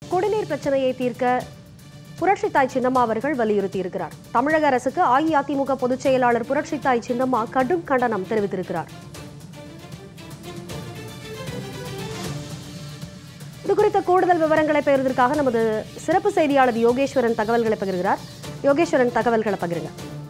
குடிநீர் பிரச்சனையை தீர்க்க புரட்சித்தாய் சின்னம்மா அவர்கள் வலியுறுத்தி இருக்கிறார் தமிழக அரசுக்கு அஇஅதிமுக பொதுச் செயலாளர் புரட்சித்தாய் சின்னம்மா கடும் கண்டனம் தெரிவித்திருக்கிறார் இது குறித்த கூடுதல் விவரங்களை பெறுவதற்காக நமது சிறப்பு செய்தியாளர் யோகேஸ்வரன் தகவல்களை பகிர்கிறார் யோகேஸ்வரன் தகவல்களை பகிருங்க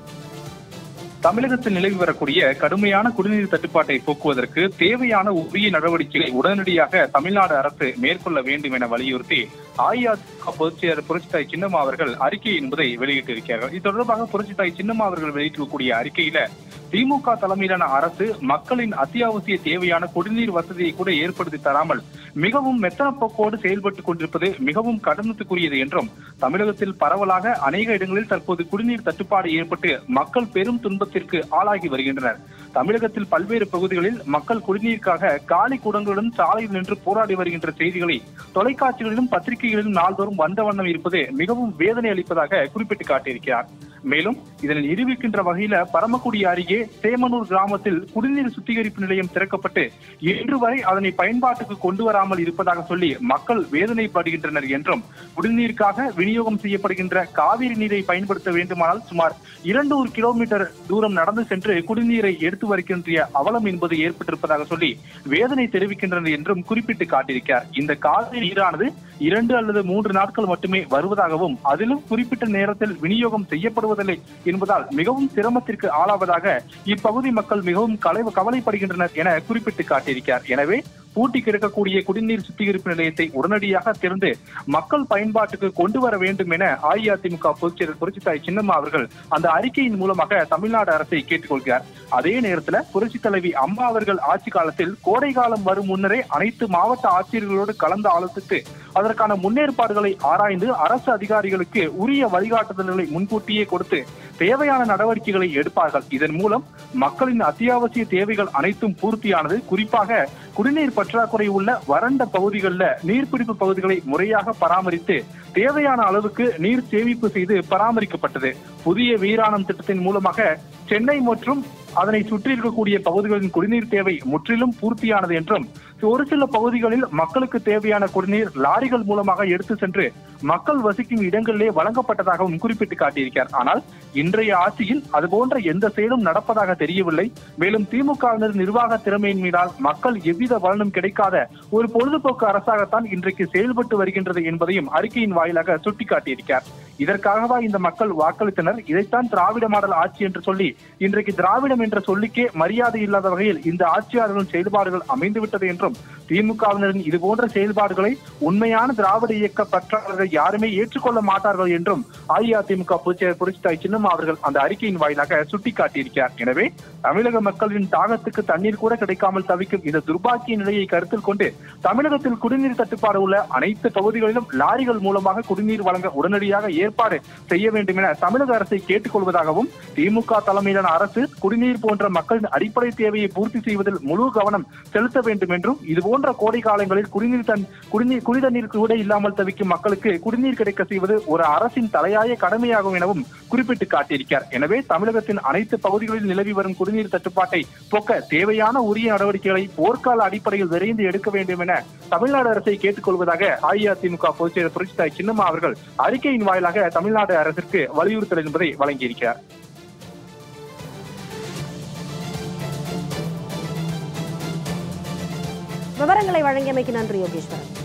தமிழகத்தில் நிலவி வரக்கூடிய கடுமையான குடிநீர் தட்டுப்பாட்டை போக்குவதற்கு தேவையான உரிய நடவடிக்கைகளை உடனடியாக தமிழ்நாடு அரசு மேற்கொள்ள வேண்டும் என வலியுறுத்தி அஇஅதிமுக பொதுச் செயலர் புரட்சித்தாய் சின்னம்மா அவர்கள் அறிக்கை என்பதை வெளியிட்டிருக்கிறார்கள் இது தொடர்பாக புரட்சித்தாய் சின்னம்மா அவர்கள் வெளியிட்டிருக்கக்கூடிய அறிக்கையில திமுக தலைமையிலான அரசு மக்களின் அத்தியாவசிய தேவையான குடிநீர் வசதியை கூட ஏற்படுத்தி தராமல் மிகவும் மெத்தன போக்கோடு செயல்பட்டுக் கொண்டிருப்பது மிகவும் கடனத்துக்குரியது என்றும் தமிழகத்தில் பரவலாக அநேக இடங்களில் தற்போது குடிநீர் தட்டுப்பாடு ஏற்பட்டு மக்கள் பெரும் துன்பத்திற்கு ஆளாகி வருகின்றனர் தமிழகத்தில் பல்வேறு பகுதிகளில் மக்கள் குடிநீருக்காக காலி குடங்களுடன் சாலையில் நின்று போராடி வருகின்ற செய்திகளை தொலைக்காட்சிகளிலும் பத்திரிகைகளிலும் நாள்தோறும் வந்த வண்ணம் இருப்பது மிகவும் வேதனை அளிப்பதாக குறிப்பிட்டு காட்டியிருக்கிறார் மேலும் இதனை நிரூபிக்கின்ற வகையில பரமக்குடி அருகே சேமனூர் கிராமத்தில் குடிநீர் சுத்திகரிப்பு நிலையம் திறக்கப்பட்டு இன்று வரை அதனை பயன்பாட்டுக்கு கொண்டு வராமல் இருப்பதாக சொல்லி மக்கள் வேதனைப்படுகின்றனர் என்றும் குடிநீருக்காக விநியோகம் செய்யப்படுகின்ற காவிரி நீரை பயன்படுத்த வேண்டுமானால் சுமார் இரண்டூறு கிலோமீட்டர் தூரம் நடந்து சென்று குடிநீரை எடுத்து வருகின்ற அவலம் என்பது ஏற்பட்டிருப்பதாக சொல்லி வேதனை தெரிவிக்கின்றனர் என்றும் குறிப்பிட்டு காட்டியிருக்கிறார் இந்த காவிரி நீரானது இரண்டு அல்லது மூன்று நாட்கள் மட்டுமே வருவதாகவும் அதிலும் குறிப்பிட்ட நேரத்தில் விநியோகம் செய்யப்படுவதில்லை என்பதால் மிகவும் சிரமத்திற்கு ஆளாவதாக இப்பகுதி மக்கள் மிகவும் கலை- கவலைப்படுகின்றனர் என குறிப்பிட்டு காட்டியிருக்கிறார் எனவே பூட்டி கிடக்கக்கூடிய குடிநீர் சுத்திகரிப்பு நிலையத்தை உடனடியாக திறந்து மக்கள் பயன்பாட்டுக்கு கொண்டு வர வேண்டும் என அஇஅதிமுக பொதுச் செயலர் புரட்சித்தாய் சின்னம்மா அவர்கள் அந்த அறிக்கையின் மூலமாக தமிழ்நாடு அரசை கேட்டுக்கொள்கிறார் அதே நேரத்துல புரட்சி தலைவி அம்மா அவர்கள் ஆட்சி காலத்தில் கோடை காலம் வரும் முன்னரே அனைத்து மாவட்ட ஆட்சியர்களோடு கலந்து ஆலோசித்து அதற்கான முன்னேற்பாடுகளை ஆராய்ந்து அரசு அதிகாரிகளுக்கு உரிய வழிகாட்டுதல்களை முன்கூட்டியே கொடுத்து தேவையான நடவடிக்கைகளை எடுப்பார்கள் இதன் மூலம் மக்களின் அத்தியாவசிய தேவைகள் அனைத்தும் பூர்த்தியானது குறிப்பாக குடிநீர் பற்றாக்குறை உள்ள வறண்ட பகுதிகளில் நீர்பிடிப்பு பகுதிகளை முறையாக பராமரித்து தேவையான அளவுக்கு நீர் சேமிப்பு செய்து பராமரிக்கப்பட்டது புதிய வீராணம் திட்டத்தின் மூலமாக சென்னை மற்றும் அதனை சுற்றி இருக்கக்கூடிய பகுதிகளின் குடிநீர் தேவை முற்றிலும் பூர்த்தியானது என்றும் ஒரு சில பகுதிகளில் மக்களுக்கு தேவையான குடிநீர் லாரிகள் மூலமாக எடுத்து சென்று மக்கள் வசிக்கும் இடங்களிலே வழங்கப்பட்டதாகவும் குறிப்பிட்டு காட்டியிருக்கிறார் ஆனால் இன்றைய ஆட்சியில் அதுபோன்ற எந்த செயலும் நடப்பதாக தெரியவில்லை மேலும் திமுகவினர் நிர்வாக திறமையின்மையினால் மக்கள் எவ்வித பலனும் கிடைக்காத ஒரு பொழுதுபோக்கு அரசாகத்தான் இன்றைக்கு செயல்பட்டு வருகின்றது என்பதையும் அறிக்கையின் வாயிலாக சுட்டிக்காட்டியிருக்கிறார் இதற்காகவா இந்த மக்கள் வாக்களித்தனர் இதைத்தான் திராவிட மாடல் ஆட்சி என்று சொல்லி இன்றைக்கு திராவிடம் என்ற சொல்லுக்கே மரியாதை இல்லாத வகையில் இந்த ஆட்சியாளர்களின் செயல்பாடுகள் அமைந்துவிட்டது என்றும் திமுகவினரின் இது போன்ற செயல்பாடுகளை உண்மையான திராவிட இயக்க பற்றாளர்கள் யாருமே ஏற்றுக்கொள்ள மாட்டார்கள் என்றும் அஇஅதிமுக பொதுச்செயலர் புரட்சித்தாய் சின்னம்மா அவர்கள் அந்த அறிக்கையின் வாயிலாக சுட்டிக்காட்டியிருக்கிறார் எனவே தமிழக மக்களின் தாகத்துக்கு தண்ணீர் கூட கிடைக்காமல் தவிக்கும் இந்த துர்பாக்கிய நிலையை கருத்தில் கொண்டு தமிழகத்தில் குடிநீர் தட்டுப்பாடு உள்ள அனைத்து பகுதிகளிலும் லாரிகள் மூலமாக குடிநீர் வழங்க உடனடியாக ஏற்பாடு செய்ய வேண்டும் என தமிழக அரசை கேட்டுக்கொள்வதாகவும் திமுக தலைமையிலான அரசு குடிநீர் போன்ற மக்களின் அடிப்படை தேவையை பூர்த்தி செய்வதில் முழு கவனம் செலுத்த வேண்டும் என்றும் இது போன்ற கோடை காலங்களில் குடிநீர் தன் குடிநீர் குடிதண்ணீர் கூட இல்லாமல் தவிக்கும் மக்களுக்கு குடிநீர் கிடைக்க செய்வது ஒரு அரசின் தலையாய கடமையாகும் எனவும் குறிப்பிட்டு காட்டியிருக்கிறார் எனவே தமிழகத்தின் அனைத்து பகுதிகளில் நிலவி வரும் குடிநீர் தட்டுப்பாட்டை போக்க தேவையான உரிய நடவடிக்கைகளை போர்க்கால அடிப்படையில் விரைந்து எடுக்க வேண்டும் என தமிழ்நாடு அரசை கேட்டுக்கொள்வதாக அஇஅதிமுக பொதுச் செயலர் புரட்சித்தாய் சின்னம்மா அவர்கள் அறிக்கையின் வாயிலாக தமிழ்நாடு அரசிற்கு வலியுறுத்தல் என்பதை வழங்கியிருக்கிறார் விவரங்களை வழங்கியமைக்கு நன்றி யோகேஸ்வரன்